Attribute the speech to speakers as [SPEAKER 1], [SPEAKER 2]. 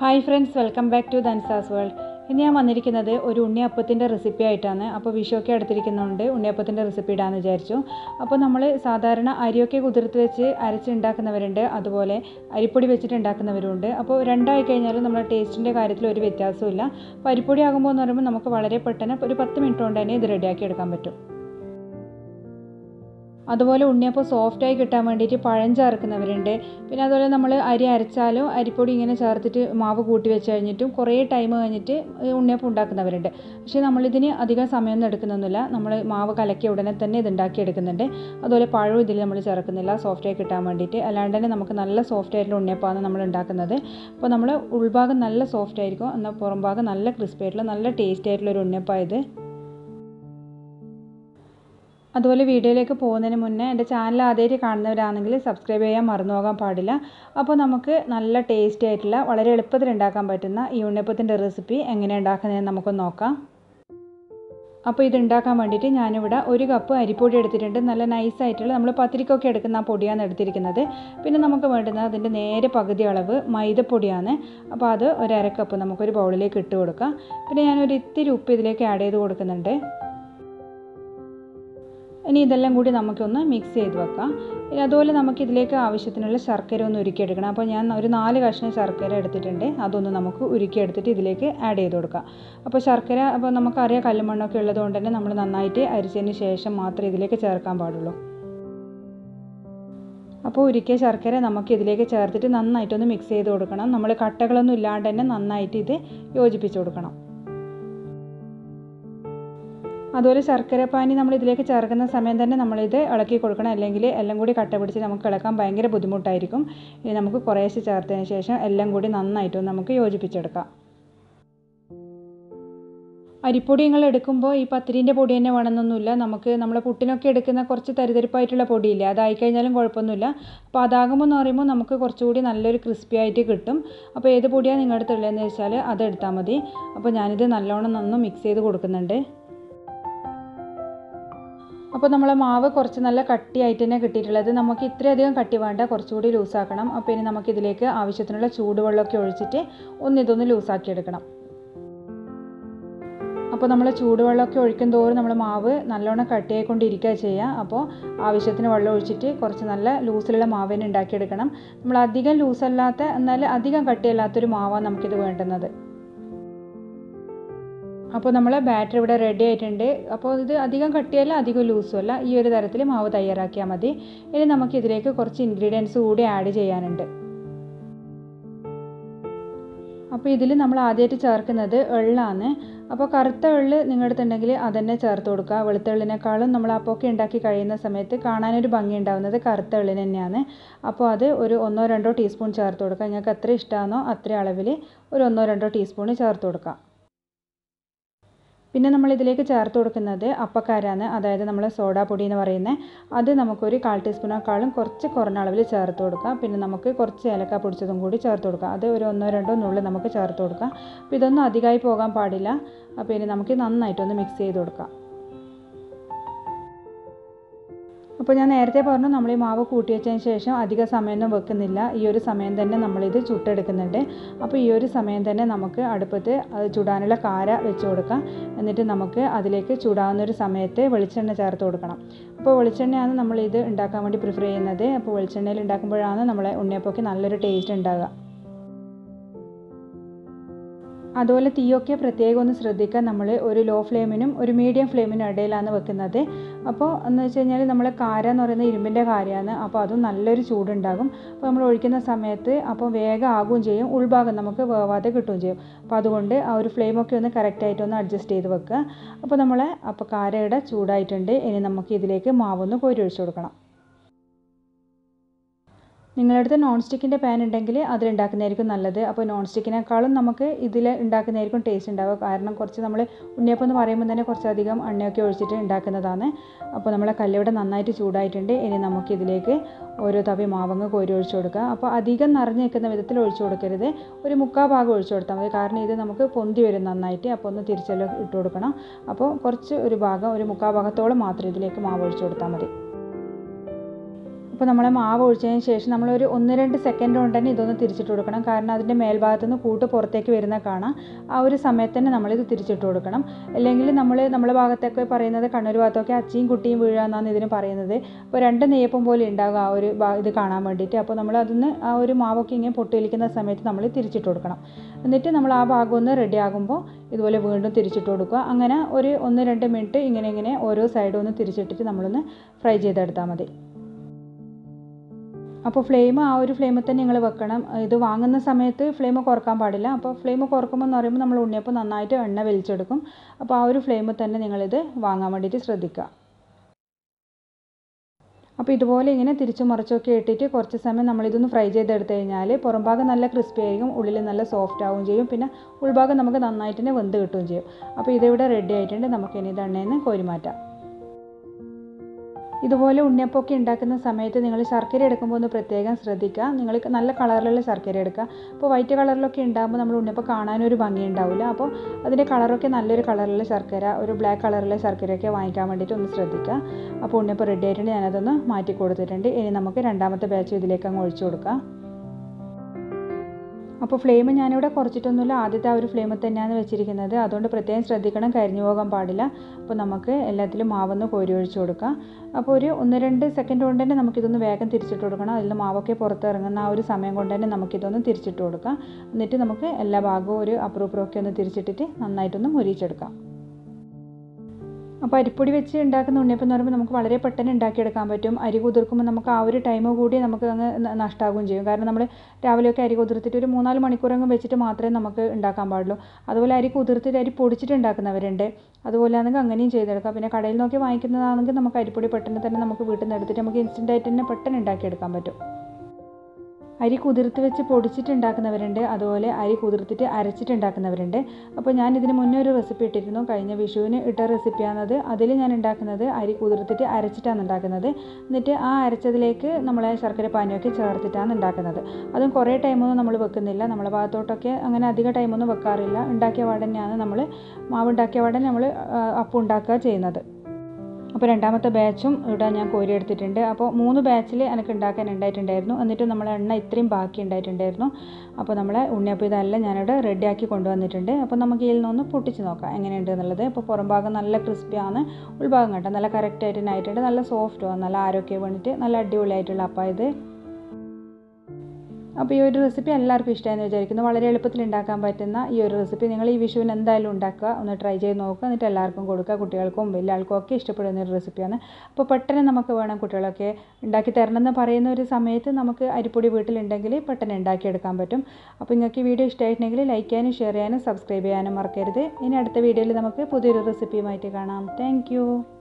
[SPEAKER 1] hi friends welcome back to ദൻസാസ് world ഇന്ന് ഞാൻ വന്നിരിക്കുന്നത് ഒരു ഉണ്ണിയപ്പത്തിൻ്റെ റെസിപ്പി ആയിട്ടാണ് അപ്പോൾ വിഷുവൊക്കെ അടുത്തിരിക്കുന്നതുകൊണ്ട് ഉണ്ണിയപ്പത്തിൻ്റെ റെസിപ്പി ഇടാമെന്ന് വിചാരിച്ചു അപ്പോൾ നമ്മൾ സാധാരണ അരിയൊക്കെ കുതിർത്ത് വെച്ച് അരച്ചുണ്ടാക്കുന്നവരുണ്ട് അതുപോലെ അരിപ്പൊടി വെച്ചിട്ട് ഉണ്ടാക്കുന്നവരുണ്ട് അപ്പോൾ രണ്ടായി കഴിഞ്ഞാലും നമ്മുടെ ടേസ്റ്റിൻ്റെ കാര്യത്തിൽ ഒരു വ്യത്യാസമില്ല അപ്പോൾ അരിപ്പൊടി ആകുമ്പോൾ എന്ന് പറയുമ്പോൾ നമുക്ക് വളരെ പെട്ടെന്ന് ഒരു പത്ത് മിനിറ്റ് കൊണ്ട് തന്നെ ഇത് റെഡിയാക്കി എടുക്കാൻ പറ്റും അതുപോലെ ഉണ്ണിയപ്പം സോഫ്റ്റായി കിട്ടാൻ വേണ്ടിയിട്ട് പഴം ചേർക്കുന്നവരുണ്ട് പിന്നെ അതുപോലെ നമ്മൾ അരി അരച്ചാലും അരിപ്പൊടി ഇങ്ങനെ ചേർത്തിട്ട് മാവ് കൂട്ടി വെച്ച് കഴിഞ്ഞിട്ടും കുറേ ടൈം കഴിഞ്ഞിട്ട് ഉണ്ണിയപ്പം ഉണ്ടാക്കുന്നവരുണ്ട് പക്ഷേ നമ്മളിതിന് അധികം സമയമൊന്നും എടുക്കുന്നൊന്നുമില്ല നമ്മൾ മാവ് കലക്കിയ ഉടനെ തന്നെ ഇത് ഉണ്ടാക്കി എടുക്കുന്നുണ്ട് അതുപോലെ പഴവും ഇതിൽ നമ്മൾ ചേർക്കുന്നില്ല സോഫ്റ്റായി കിട്ടാൻ വേണ്ടിയിട്ട് അല്ലാണ്ട് തന്നെ നമുക്ക് നല്ല സോഫ്റ്റ് ആയിട്ടുള്ള ഉണ്ണിയപ്പമാണ് നമ്മൾ ഉണ്ടാക്കുന്നത് അപ്പോൾ നമ്മൾ ഉൾഭാഗം നല്ല സോഫ്റ്റ് ആയിരിക്കും എന്നാൽ പുറം ഭാഗം നല്ല ക്രിസ്പി ആയിട്ടുള്ള നല്ല ടേസ്റ്റി ആയിട്ടുള്ള ഒരു ഉണ്ണിയപ്പമായത് അതുപോലെ വീഡിയോയിലേക്ക് പോകുന്നതിന് മുന്നേ എൻ്റെ ചാനൽ ആദ്യമായിട്ട് കാണുന്നവരാണെങ്കിൽ സബ്സ്ക്രൈബ് ചെയ്യാൻ മറന്നു പോകാൻ പാടില്ല അപ്പോൾ നമുക്ക് നല്ല ടേസ്റ്റി ആയിട്ടുള്ള വളരെ എളുപ്പത്തിൽ ഉണ്ടാക്കാൻ പറ്റുന്ന ഈ ഉണ്ണിയപ്പത്തിൻ്റെ റെസിപ്പി എങ്ങനെ ഉണ്ടാക്കുന്നതെന്ന് നമുക്ക് നോക്കാം അപ്പോൾ ഇത് ഉണ്ടാക്കാൻ വേണ്ടിയിട്ട് ഞാനിവിടെ ഒരു കപ്പ് അരിപ്പൊടി എടുത്തിട്ടുണ്ട് നല്ല നൈസായിട്ടുള്ള നമ്മൾ പത്തിരിക്കൊക്കെ എടുക്കുന്ന ആ പൊടിയാണ് എടുത്തിരിക്കുന്നത് പിന്നെ നമുക്ക് വേണ്ടുന്നത് അതിൻ്റെ നേരെ പകുതി അളവ് മൈദപ്പൊടിയാണ് അപ്പോൾ അത് ഒരു അര കപ്പ് നമുക്കൊരു ബൗളിലേക്ക് ഇട്ട് കൊടുക്കാം പിന്നെ ഞാനൊരു ഇത്തിരി ഉപ്പ് ഇതിലേക്ക് ആഡ് ചെയ്ത് കൊടുക്കുന്നുണ്ട് ഇനി ഇതെല്ലാം കൂടി നമുക്കൊന്ന് മിക്സ് ചെയ്ത് വെക്കാം ഇനി അതുപോലെ നമുക്ക് ഇതിലേക്ക് ആവശ്യത്തിനുള്ള ശർക്കര ഒന്ന് ഉരുക്കിയെടുക്കണം അപ്പോൾ ഞാൻ ഒരു നാല് കഷ്ണം ശർക്കര എടുത്തിട്ടുണ്ട് അതൊന്ന് നമുക്ക് ഉരുക്കിയെടുത്തിട്ട് ഇതിലേക്ക് ആഡ് ചെയ്ത് കൊടുക്കാം അപ്പോൾ ശർക്കര അപ്പോൾ നമുക്കറിയാം കല്ലുമണ്ണൊക്കെ ഉള്ളതുകൊണ്ട് തന്നെ നമ്മൾ നന്നായിട്ട് അരിച്ചതിന് ശേഷം മാത്രമേ ഇതിലേക്ക് ചേർക്കാൻ പാടുള്ളൂ അപ്പോൾ ഉരുക്കിയ ശർക്കര നമുക്ക് ഇതിലേക്ക് ചേർത്തിട്ട് നന്നായിട്ടൊന്ന് മിക്സ് ചെയ്ത് കൊടുക്കണം നമ്മൾ കട്ടകളൊന്നും ഇല്ലാണ്ട് തന്നെ നന്നായിട്ട് ഇത് യോജിപ്പിച്ച് കൊടുക്കണം അതുപോലെ ശർക്കര പാനി നമ്മൾ ഇതിലേക്ക് ചേർക്കുന്ന സമയം തന്നെ നമ്മളിത് ഇളക്കി കൊടുക്കണം അല്ലെങ്കിൽ എല്ലാം കൂടി കട്ട പിടിച്ച് നമുക്ക് ഇളക്കാൻ ഭയങ്കര ബുദ്ധിമുട്ടായിരിക്കും ഇനി നമുക്ക് കുറേശ്ശെ ചേർത്തതിന് ശേഷം എല്ലാം കൂടി നന്നായിട്ട് നമുക്ക് യോജിപ്പിച്ചെടുക്കാം അരിപ്പൊടി നിങ്ങൾ എടുക്കുമ്പോൾ ഈ പത്തിരിൻ്റെ പൊടി തന്നെ വേണമെന്നൊന്നുമില്ല നമുക്ക് നമ്മൾ പുട്ടിനൊക്കെ എടുക്കുന്ന കുറച്ച് തരിതരിപ്പായിട്ടുള്ള പൊടിയില്ലേ അതായി കഴിഞ്ഞാലും കുഴപ്പമൊന്നുമില്ല അപ്പോൾ അതാകുമ്പോൾ എന്ന് പറയുമ്പോൾ നമുക്ക് കുറച്ചുകൂടി നല്ലൊരു ക്രിസ്പി ആയിട്ട് കിട്ടും അപ്പോൾ ഏത് പൊടിയാണ് നിങ്ങളുടെ അടുത്തുള്ളതെന്ന് വെച്ചാൽ അതെടുത്താൽ മതി അപ്പോൾ ഞാനിത് നല്ലോണം നന്ന് മിക്സ് ചെയ്ത് കൊടുക്കുന്നുണ്ട് അപ്പോൾ നമ്മളെ മാവ് കുറച്ച് നല്ല കട്ടിയായിട്ട് തന്നെ കിട്ടിയിട്ടുള്ളത് നമുക്ക് ഇത്രയധികം കട്ടി വേണ്ട കുറച്ചുകൂടി ലൂസാക്കണം അപ്പോൾ ഇനി നമുക്കിതിലേക്ക് ആവശ്യത്തിനുള്ള ചൂടുവെള്ളമൊക്കെ ഒഴിച്ചിട്ട് ഒന്ന് ഇതൊന്ന് ലൂസാക്കി എടുക്കണം അപ്പോൾ നമ്മൾ ചൂടുവെള്ളമൊക്കെ ഒഴിക്കും തോറും നമ്മൾ മാവ് നല്ലോണം കട്ടിയായിക്കൊണ്ടിരിക്കുക ചെയ്യുക അപ്പോൾ ആവശ്യത്തിന് വെള്ളം ഒഴിച്ചിട്ട് കുറച്ച് നല്ല ലൂസിലുള്ള മാവിനെ ഉണ്ടാക്കിയെടുക്കണം നമ്മൾ അധികം ലൂസല്ലാത്ത എന്നാൽ അധികം കട്ടിയല്ലാത്തൊരു മാവാണ് നമുക്കിത് വേണ്ടുന്നത് അപ്പോൾ നമ്മൾ ബാറ്റർ ഇവിടെ റെഡി ആയിട്ടുണ്ട് അപ്പോൾ ഇത് അധികം കട്ടിയല്ല അധികം ലൂസും അല്ല ഈ ഒരു തരത്തിൽ മാവ് തയ്യാറാക്കിയാൽ മതി ഇനി നമുക്ക് ഇതിലേക്ക് കുറച്ച് ഇൻഗ്രീഡിയൻസ് കൂടി ആഡ് ചെയ്യാനുണ്ട് അപ്പോൾ ഇതിൽ നമ്മൾ ആദ്യമായിട്ട് ചേർക്കുന്നത് എള്ളാണ് അപ്പോൾ കറുത്ത എള്ള് നിങ്ങളുടെ അടുത്തുണ്ടെങ്കിൽ അതന്നെ ചേർത്ത് കൊടുക്കുക വെളുത്ത എള്ളിനേക്കാളും നമ്മൾ അപ്പമൊക്കെ ഉണ്ടാക്കി കഴിയുന്ന സമയത്ത് കാണാനൊരു ഭംഗി ഉണ്ടാകുന്നത് കറുത്ത എള്ളിന് തന്നെയാണ് അപ്പോൾ അത് ഒരു ഒന്നോ രണ്ടോ ടീസ്പൂൺ ചേർത്ത് കൊടുക്കുക നിങ്ങൾക്ക് എത്ര ഇഷ്ടമാണോ അത്ര അളവിൽ ഒരു ഒന്നോ രണ്ടോ ടീസ്പൂൺ ചേർത്ത് കൊടുക്കുക പിന്നെ നമ്മൾ ഇതിലേക്ക് ചേർത്ത് കൊടുക്കുന്നത് അപ്പക്കാരാണ് അതായത് നമ്മൾ സോഡാ പൊടി എന്ന് പറയുന്നത് അത് നമുക്കൊരു കാൽ ടീസ്പൂണേക്കാളും കുറച്ച് കുറഞ്ഞ അളവിൽ ചേർത്ത് കൊടുക്കാം പിന്നെ നമുക്ക് കുറച്ച് ഏലക്ക പൊടിച്ചതും കൂടി ചേർത്ത് കൊടുക്കാം അത് ഒരു ഒന്നോ രണ്ടോ നുള്ളിൽ നമുക്ക് ചേർത്ത് കൊടുക്കാം അപ്പോൾ ഇതൊന്നും അധികമായി പോകാൻ പാടില്ല അപ്പോൾ ഇനി നമുക്ക് നന്നായിട്ടൊന്ന് മിക്സ് ചെയ്ത് കൊടുക്കാം അപ്പോൾ ഞാൻ നേരത്തെ പറഞ്ഞു നമ്മൾ ഈ മാവ് കൂട്ടി വെച്ചതിന് ശേഷം അധിക സമയമൊന്നും വെക്കുന്നില്ല ഈ ഒരു സമയം തന്നെ നമ്മളിത് ചുട്ടെടുക്കുന്നുണ്ട് അപ്പോൾ ഈ ഒരു സമയം തന്നെ നമുക്ക് അടുപ്പത്ത് അത് ചുടാനുള്ള കാര വെച്ച് കൊടുക്കാം എന്നിട്ട് നമുക്ക് അതിലേക്ക് ചൂടാവുന്ന ഒരു സമയത്ത് വെളിച്ചെണ്ണ ചേർത്ത് കൊടുക്കണം അപ്പോൾ വെളിച്ചെണ്ണയാണ് നമ്മൾ ഇത് ഉണ്ടാക്കാൻ വേണ്ടി പ്രിഫർ ചെയ്യുന്നത് അപ്പോൾ വെളിച്ചെണ്ണയിൽ ഉണ്ടാക്കുമ്പോഴാണ് നമ്മളെ ഉണ്ണിയപ്പമൊക്കെ നല്ലൊരു ടേസ്റ്റ് ഉണ്ടാകുക അതുപോലെ തീയൊക്കെ പ്രത്യേകം ഒന്ന് ശ്രദ്ധിക്കുക നമ്മൾ ഒരു ലോ ഫ്ലെയിമിനും ഒരു മീഡിയം ഫ്ലെയിമിനും ഇടയിലാണ് വെക്കുന്നത് അപ്പോൾ എന്ന് വെച്ച് കഴിഞ്ഞാൽ നമ്മൾ കാര എന്ന് പറയുന്നത് ഇരുമ്പിൻ്റെ കാര്യമാണ് അപ്പോൾ അതും നല്ലൊരു ചൂടുണ്ടാകും അപ്പോൾ നമ്മൾ ഒഴിക്കുന്ന സമയത്ത് അപ്പോൾ വേഗം ആകുകയും ചെയ്യും ഉൾഭാഗം നമുക്ക് വേവാതെ കിട്ടുകയും ചെയ്യും അപ്പോൾ അതുകൊണ്ട് ആ ഒരു ഫ്ലെയിമൊക്കെ ഒന്ന് കറക്റ്റായിട്ട് ഒന്ന് അഡ്ജസ്റ്റ് ചെയ്ത് വെക്കുക അപ്പോൾ നമ്മൾ അപ്പോൾ കാരയുടെ ചൂടായിട്ടുണ്ട് ഇനി നമുക്ക് ഇതിലേക്ക് മാവൊന്ന് കോരി ഒഴിച്ചു കൊടുക്കണം നിങ്ങളുടെ അടുത്ത് നോൺ സ്റ്റിക്കിൻ്റെ പാൻ ഉണ്ടെങ്കിൽ അതിലുണ്ടാക്കുന്നതായിരിക്കും നല്ലത് അപ്പോൾ നോൺ സ്റ്റിക്കിനേക്കാളും നമുക്ക് ഇതിൽ ഉണ്ടാക്കുന്നതായിരിക്കും ടേസ്റ്റ് ഉണ്ടാവുക കാരണം കുറച്ച് നമ്മൾ ഉണ്ണിയപ്പം എന്ന് പറയുമ്പോൾ തന്നെ കുറച്ചധികം എണ്ണയൊക്കെ ഒഴിച്ചിട്ട് ഉണ്ടാക്കുന്നതാണ് അപ്പോൾ നമ്മളെ കല്ലിവിടെ നന്നായിട്ട് ചൂടായിട്ടുണ്ട് ഇനി നമുക്ക് ഇതിലേക്ക് ഓരോ തവി മാവങ്ങ് കോരി ഒഴിച്ചു കൊടുക്കുക അപ്പോൾ അധികം നിറഞ്ഞു നിൽക്കുന്ന വിധത്തിൽ ഒഴിച്ചു കൊടുക്കരുത് ഒരു മുക്കാൽ ഭാഗം ഒഴിച്ചു കൊടുത്താൽ മതി കാരണം ഇത് നമുക്ക് പൊന്തി വരും നന്നായിട്ട് അപ്പോൾ ഒന്ന് തിരിച്ചെല്ലാം ഇട്ട് കൊടുക്കണം അപ്പോൾ കുറച്ച് ഒരു ഭാഗം ഒരു മുക്കാൽ ഭാഗത്തോളം മാത്രം ഇതിലേക്ക് മാവ് ഒഴിച്ചു കൊടുത്താൽ മതി അപ്പോൾ നമ്മൾ മാവ് ഒഴിച്ചതിന് ശേഷം നമ്മളൊരു ഒന്ന് രണ്ട് സെക്കൻഡ് കൊണ്ട് തന്നെ ഇതൊന്ന് തിരിച്ചിട്ട് കൊടുക്കണം കാരണം അതിൻ്റെ മേൽഭാഗത്തു നിന്ന് കൂട്ട് പുറത്തേക്ക് വരുന്ന കാണാം ആ ഒരു സമയത്ത് തന്നെ നമ്മളിത് തിരിച്ചിട്ട് കൊടുക്കണം അല്ലെങ്കിൽ നമ്മൾ നമ്മളെ ഭാഗത്തൊക്കെ പറയുന്നത് കണ്ണൂർ ഭാഗത്തൊക്കെ അച്ചിയും കുട്ടിയും വീഴുക എന്നാണ് ഇതിന് പറയുന്നത് അപ്പോൾ രണ്ട് നെയ്യപ്പം പോലെ ഉണ്ടാകും ആ ഒരു ഇത് കാണാൻ വേണ്ടിയിട്ട് അപ്പോൾ നമ്മൾ അതിന് ആ ഒരു മാവൊക്കെ ഇങ്ങനെ പൊട്ടിയൊലിക്കുന്ന സമയത്ത് നമ്മൾ തിരിച്ചിട്ട് കൊടുക്കണം എന്നിട്ട് നമ്മൾ ആ ഭാഗം ഒന്ന് റെഡി ആകുമ്പോൾ ഇതുപോലെ വീണ്ടും തിരിച്ചിട്ട് കൊടുക്കുക അങ്ങനെ ഒരു ഒന്ന് രണ്ട് മിനിറ്റ് ഇങ്ങനെ ഇങ്ങനെ ഓരോ സൈഡും ഒന്ന് തിരിച്ചിട്ടിട്ട് നമ്മളൊന്ന് ഫ്രൈ ചെയ്തെടുത്താൽ മതി അപ്പോൾ ഫ്ലെയിം ആ ഒരു ഫ്ലെയിമിൽ തന്നെ നിങ്ങൾ വെക്കണം ഇത് വാങ്ങുന്ന സമയത്ത് ഫ്ലെയിം കുറക്കാൻ പാടില്ല അപ്പോൾ ഫ്ലെയിം കുറക്കുമ്പോൾ എന്ന് പറയുമ്പോൾ നമ്മൾ ഉണ്ണിയപ്പം നന്നായിട്ട് എണ്ണ വലിച്ചെടുക്കും അപ്പോൾ ആ ഒരു ഫ്ലെയിമിൽ തന്നെ നിങ്ങളിത് വാങ്ങാൻ വേണ്ടിയിട്ട് ശ്രദ്ധിക്കുക അപ്പോൾ ഇതുപോലെ ഇങ്ങനെ തിരിച്ചു മറിച്ചൊക്കെ ഇട്ടിട്ട് കുറച്ച് സമയം നമ്മളിതൊന്ന് ഫ്രൈ ചെയ്തെടുത്ത് കഴിഞ്ഞാൽ പുറം ഭാഗം നല്ല ക്രിസ്പി ആയിരിക്കും ഉള്ളിൽ നല്ല സോഫ്റ്റ് ആവുകയും ചെയ്യും പിന്നെ ഉൾഭാഗം നമുക്ക് നന്നായിട്ട് തന്നെ വെന്ത് കിട്ടുകയും ചെയ്യും അപ്പോൾ ഇതിവിടെ റെഡി ആയിട്ടുണ്ട് നമുക്കിനി ഇത് എണ്ണയിൽ നിന്ന് കോരി മാറ്റാം ഇതുപോലെ ഉണ്ണിയപ്പമൊക്കെ ഉണ്ടാക്കുന്ന സമയത്ത് നിങ്ങൾ ശർക്കര എടുക്കുമ്പോൾ ഒന്ന് പ്രത്യേകം ശ്രദ്ധിക്കുക നിങ്ങൾ നല്ല കളറിലുള്ള ശർക്കര എടുക്കുക അപ്പോൾ വൈറ്റ് കളറിലൊക്കെ ഉണ്ടാകുമ്പോൾ നമ്മൾ ഉണ്ണിയപ്പം കാണാനൊരു ഭംഗി ഉണ്ടാവില്ല അപ്പോൾ അതിൻ്റെ കളറൊക്കെ നല്ലൊരു കളറിലുള്ള ശർക്കര ഒരു ബ്ലാക്ക് കളറിലുള്ള ശർക്കരയൊക്കെ വാങ്ങിക്കാൻ വേണ്ടിയിട്ട് ഒന്ന് ശ്രദ്ധിക്കുക അപ്പോൾ ഉണ്ണിയപ്പം റെഡി ആയിട്ടുണ്ട് ഞാനതൊന്ന് മാറ്റി കൊടുത്തിട്ടുണ്ട് ഇനി നമുക്ക് രണ്ടാമത്തെ ബാച്ച് ഇതിലേക്ക് അങ്ങ് ഒഴിച്ചു കൊടുക്കാം അപ്പോൾ ഫ്ലെയിം ഞാനിവിടെ കുറച്ചിട്ടൊന്നുമില്ല ആദ്യത്തെ ആ ഒരു ഫ്ലെയിമിൽ തന്നെയാണ് വെച്ചിരിക്കുന്നത് അതുകൊണ്ട് പ്രത്യേകം ശ്രദ്ധിക്കണം കരിഞ്ഞു പോകാൻ പാടില്ല അപ്പോൾ നമുക്ക് എല്ലാത്തിലും മാവൊന്ന് കോരി ഒഴിച്ച് കൊടുക്കാം അപ്പോൾ ഒരു ഒന്ന് രണ്ട് സെക്കൻഡ് കൊണ്ട് തന്നെ നമുക്കിതൊന്ന് വേഗം തിരിച്ചിട്ട് കൊടുക്കണം അതിൽ മാവൊക്കെ പുറത്തിറങ്ങുന്ന ആ ഒരു സമയം കൊണ്ട് തന്നെ നമുക്കിതൊന്ന് തിരിച്ചിട്ട് കൊടുക്കാം എന്നിട്ട് നമുക്ക് എല്ലാ ഭാഗവും ഒരു അപ്പുറപ്പുറമൊക്കെ ഒന്ന് തിരിച്ചിട്ടിട്ട് നന്നായിട്ടൊന്ന് മുരിച്ചെടുക്കാം അപ്പോൾ അരിപ്പൊടി വെച്ച് ഉണ്ടാക്കുന്ന ഉണ്ണിയപ്പം എന്ന് പറയുമ്പോൾ നമുക്ക് വളരെ പെട്ടെന്ന് ഉണ്ടാക്കിയെടുക്കാൻ പറ്റും അരി കുതിർക്കുമ്പോൾ നമുക്ക് ആ ഒരു ടൈം കൂടി നമുക്ക് അങ്ങ് നഷ്ടമാകുകയും ചെയ്യും കാരണം നമ്മൾ രാവിലെയൊക്കെ അരി കുതിർത്തിട്ട് ഒരു മൂന്നാല് മണിക്കൂറങ്ങ് വെച്ചിട്ട് മാത്രമേ നമുക്ക് ഉണ്ടാക്കാൻ പാടുള്ളൂ അതുപോലെ അരി കുതിർത്തിട്ട് അരി പൊടിച്ചിട്ട് ഉണ്ടാക്കുന്നവരുണ്ട് അതുപോലെ ആണെങ്കിൽ അങ്ങനെയും ചെയ്തെടുക്കാം പിന്നെ കടയിൽ നോക്കി വാങ്ങിക്കുന്നതാണെങ്കിൽ നമുക്ക് അരിപ്പൊടി പെട്ടെന്ന് തന്നെ നമുക്ക് വീട്ടിൽ നിന്ന് എടുത്തിട്ട് നമുക്ക് ഇൻസ്റ്റൻ്റ് ആയിട്ട് തന്നെ പെട്ടെന്ന് ഉണ്ടാക്കിയെടുക്കാൻ പറ്റും അരി കുതിർത്ത് വെച്ച് പൊടിച്ചിട്ട് ഉണ്ടാക്കുന്നവരുണ്ട് അതുപോലെ അരി കുതിർത്തിട്ട് അരച്ചിട്ട് ഉണ്ടാക്കുന്നവരുണ്ട് അപ്പോൾ ഞാൻ ഇതിന് മുന്നേ ഒരു റെസിപ്പി ഇട്ടിരുന്നു കഴിഞ്ഞ വിഷുവിന് ഇട്ട റെസിപ്പിയാണത് അതിൽ ഞാൻ ഉണ്ടാക്കുന്നത് അരി കുതിർത്തിട്ട് അരച്ചിട്ടാണ് ഉണ്ടാക്കുന്നത് എന്നിട്ട് ആ അരച്ചതിലേക്ക് നമ്മളെ ശർക്കര പാനിയൊക്കെ ചേർത്തിട്ടാണ് ഉണ്ടാക്കുന്നത് അതും കുറേ ടൈമൊന്നും നമ്മൾ വെക്കുന്നില്ല നമ്മളെ ഭാഗത്തോട്ടൊക്കെ അങ്ങനെ അധിക ടൈമൊന്നും വെക്കാറില്ല ഉണ്ടാക്കിയ പാടന്നെയാണ് നമ്മൾ മാവ് ഉണ്ടാക്കിയ പാടന്നെ നമ്മൾ അപ്പം ഉണ്ടാക്കുക ചെയ്യുന്നത് അപ്പോൾ രണ്ടാമത്തെ ബാച്ചും ഇവിടെ ഞാൻ കോരി എടുത്തിട്ടുണ്ട് അപ്പോൾ മൂന്ന് ബാച്ചിൽ എനിക്ക് ഉണ്ടാക്കാൻ ഉണ്ടായിട്ടുണ്ടായിരുന്നു എന്നിട്ട് നമ്മൾ എണ്ണ ഇത്രയും ബാക്കി ഉണ്ടായിട്ടുണ്ടായിരുന്നു അപ്പോൾ നമ്മളെ ഉണ്ണിയപ്പം ഇതെല്ലാം ഞാനിവിടെ റെഡിയാക്കി കൊണ്ടുവന്നിട്ടുണ്ട് അപ്പോൾ നമുക്ക് ഇതിൽ നിന്നൊന്ന് പൊട്ടിച്ച് നോക്കാം എങ്ങനെയുണ്ട് എന്നുള്ളത് അപ്പോൾ പുറം ഭാഗം നല്ല ക്രിസ്പിയാണ് ഉൾഭാഗം കേട്ടോ നല്ല കറക്റ്റായിട്ട് തന്നെ ആയിട്ടുണ്ട് നല്ല സോഫ്റ്റുമാണ് നല്ല ആരോഗ്യം വേണ്ടിയിട്ട് നല്ല അടിപൊളിയായിട്ടുള്ള അപ്പം ഇത് അപ്പോൾ ഈ ഒരു റെസിപ്പി എല്ലാവർക്കും ഇഷ്ടമായെന്ന് വിചാരിക്കുന്നു വളരെ എളുപ്പത്തിൽ ഉണ്ടാക്കാൻ പറ്റുന്ന ഈ ഒരു റെസിപ്പി നിങ്ങൾ ഈ വിഷുവിന് എന്തായാലും ഉണ്ടാക്കുക ഒന്ന് ട്രൈ ചെയ്ത് നോക്കുക എന്നിട്ട് എല്ലാവർക്കും കൊടുക്കുക കുട്ടികൾക്കും വലിയ ആൾക്കും ഒക്കെ ഇഷ്ടപ്പെടുന്ന ഒരു റെസിപ്പിയാണ് അപ്പോൾ പെട്ടെന്ന് നമുക്ക് വേണം കുട്ടികളൊക്കെ ഉണ്ടാക്കി തരണമെന്ന് പറയുന്ന ഒരു സമയത്ത് നമുക്ക് അരിപ്പൊടി വീട്ടിലുണ്ടെങ്കിൽ പെട്ടെന്ന് ഉണ്ടാക്കിയെടുക്കാൻ പറ്റും അപ്പോൾ നിങ്ങൾക്ക് ഈ വീഡിയോ ഇഷ്ടമായിട്ടുണ്ടെങ്കിൽ ലൈക്ക് ചെയ്യാനും ഷെയർ ചെയ്യാനും സബ്സ്ക്രൈബ് ചെയ്യാനും മറക്കരുത് ഇനി അടുത്ത വീഡിയോയിൽ നമുക്ക് പുതിയൊരു റെസിപ്പിയുമായിട്ട് കാണാം താങ്ക്